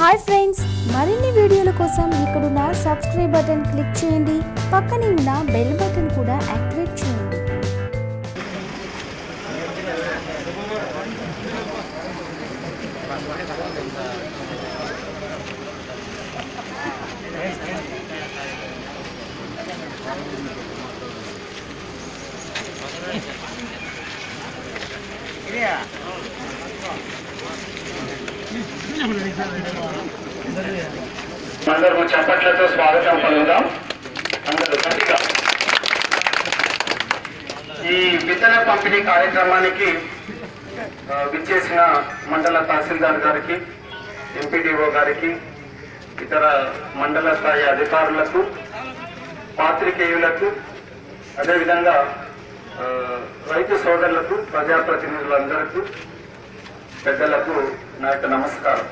hi friends మరిన్ని వీడియోల కోసం ఇక్కడున్న సబ్స్క్రైబ్ బటన్ క్లిక్ చేయండి పక్కనే ఉన్న బెల్ బటన్ కూడా యాక్టివేట్ చేయండి అందరూ చప్పట్లతో స్వాగతం పలుకుదాం అందరూ గట్టిగా ఈ విత్తన పంపిణీ కార్యక్రమానికి ఆ, విచ్చేసిన మండల తహసీల్దార్ గారికి ఎంపీడీఓ గారికి ఇతర మండల స్థాయి అధికారులకు పాత్రికేయులకు అదేవిధంగా ఆ, రైతు సోదరులకు ప్రజాప్రతినిధులందరికీ పెద్దలకు నా యొక్క నమస్కారం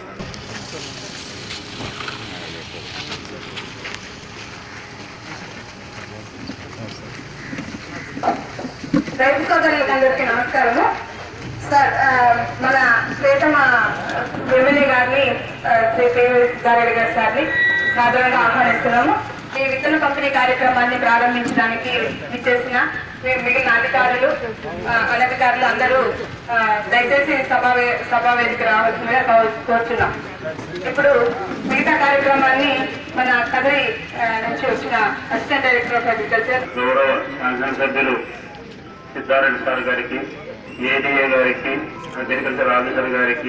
రైతు సోదరులందరికీ నమస్కారము సార్ ఆ, మన శ్వేతమ ఎమ్మెల్యే గారిని ఆ, శ్రీ పేరు గారెడ్డి గారి సార్ని సాధారణంగా ఆహ్వానిస్తున్నాము ఈ విత్తన పంపిణీ కార్యక్రమాన్ని ప్రారంభించడానికి విచ్చేసిన మీ- మిగిలిన అధికారులు ఆ, అనధికారులు అందరూ ఆ, దయచేసి సభావే సభా వేదిక రావాల్సిందిగా కో- కోరుచున్నాం ఇప్పుడు మిగతా కార్యక్రమాన్ని మన కదరి ఆ, నుంచి వచ్చిన అసిస్టెంట్ డైరెక్టర్ ఆఫ్ అగ్రికల్చర్ గౌరవ శాసనసభ్యులు సిద్ధారెడ్డి సార్ గారికి ఏడీఏ గారికి అగ్రికల్చర్ ఆఫీసర్ గారికి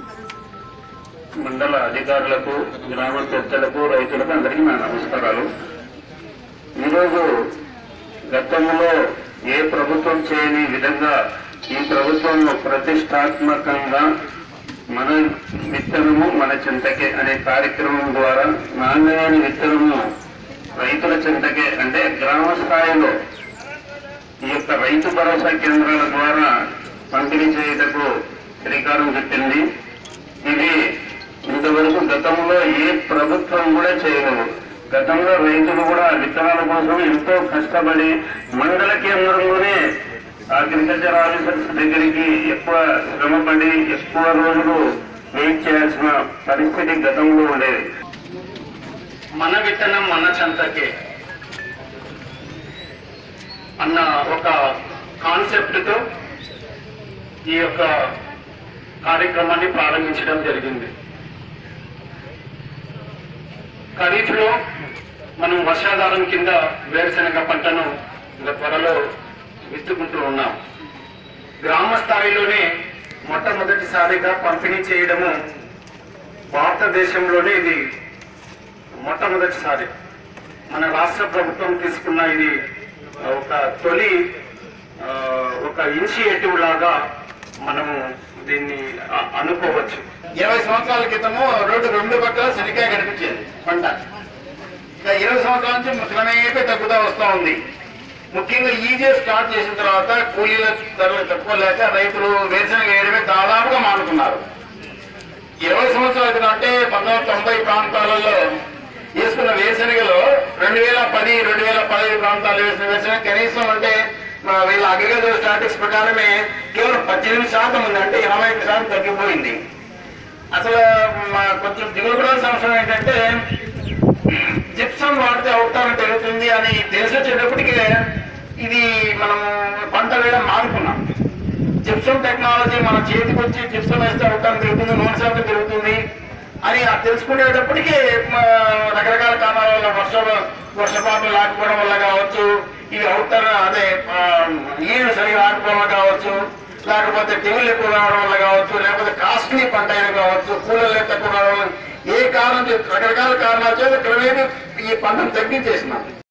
మండల అధికారులకు గ్రామ పెద్దలకు రైతులకు అందరికీ నా నమస్కారాలు ఈరోజు గతంలో ఏ ప్రభుత్వం చేయని విధంగా ఈ ప్రభుత్వం ప్రతిష్టాత్మకంగా మన విత్తనము మన చింతకే అనే కార్యక్రమం ద్వారా నాణ్యమైన విత్తనము రైతుల చింతకే అంటే గ్రామ స్థాయిలో ఈ యొక్క రైతు భరోసా కేంద్రాల ద్వారా పంపిణీ చేయుటకు శ్రీకారం చుట్టింది ఇది ఇంతవరకు గతంలో ఏ ప్రభుత్వం కూడా చేయలేదు గతంలో రైతులు కూడా విత్తనాల కోసం ఎంతో కష్టపడి మండల కేంద్రంలోనే అగ్రికల్చర్ ఆఫీసర్స్ దగ్గరికి ఎక్కువ శ్రమపడి ఎక్కువ రోజులు వెయిట్ చేయాల్సిన పరిస్థితి గతంలో ఉండేది మన విత్తనం మన చెంతకే అన్న ఒక కాన్సెప్ట్తో ఈ యొక్క కార్యక్రమాన్ని ప్రారంభించడం జరిగింది ఖరీఫ్లో మనం వర్షాధారం కింద వేరుశనగ పంటను ఇంకా త్వరలో విత్తుకుంటూ ఉన్నాం గ్రామ స్థాయిలోనే మొట్టమొదటిసారిగా పంపిణీ చేయడము భారతదేశంలోనే ఇది మొట్టమొదటిసారి మన రాష్ట్ర ప్రభుత్వం తీసుకున్న ఇది ఒక తొలి ఆ, ఒక ఇనిషియేటివ్ లాగా మనము దీన్ని అ- అనుకోవచ్చు ఇరవై సంవత్సరాల క్రితము రోడ్డు రెండు పక్కల శనికాయ కనిపించేది పంట ఇక ఇరవై సంవత్సరాల నుంచి క్రమేపీ తగ్గుతా వస్తూ ఉంది ముఖ్యంగా ఈజీ స్టార్ట్ చేసిన తర్వాత కూలీల ధరలు తక్కువ లేక రైతులు వేరుశనగ వేయడమే దాదాపుగా మానుకున్నారు ఇరవై సంవత్సరాల క్రితం అంటే పంతొమ్మిది వందల తొంభై ప్రాంతాలలో వేసుకున్న వేరుశనగలో రెండు వేల పది రెండు వేల పదహైదు ప్రాంతాల్లో వేసిన వేరుశనగ కనీసం అంటే మా వీళ్ళ అగ్రికల్చర్ స్టాటిక్స్ ప్రకారమే కేవలం పద్దెనిమిది శాతం ఉంది అంటే ఎనభై ఐదు శాతం తగ్గిపోయింది అసలు మా కొంచెం దిగులు కూడా సంవత్సరం ఏంటంటే జిప్సం వాడితే అవతారం పెరుగుతుంది అని తెలిసి వచ్చేటప్పటికే ఇది మనం పంట వేయడం మానుకున్నాం జిప్సం టెక్నాలజీ మన చేతికి వచ్చి జిప్సం వేస్తే అవతారం పెరుగుతుంది నూనె శాతం పెరుగుతుంది అని ఆ తెలుసుకునేటప్పటికీ మ, రకరకాల కారణాల వల్ల వర్ష వర్షపాతం లేకపోవడం వల్ల కావచ్చు ఇవి అవుతారు అదే ఆ, నీళ్లు సరిగా రాకపోవడం వల్ల కావచ్చు లేకపోతే తెగుళ్ళు ఎక్కువ రావడం వల్ల కావచ్చు లేకపోతే కాస్ట్లీ పంట అయినా కావచ్చు కూలర్లు తక్కువ రావడం వల్ల ఏ కారణం చేత రకరకాల కారణాల చేత క్రమేపీ ఈ పంటను తగ్గించేసినాం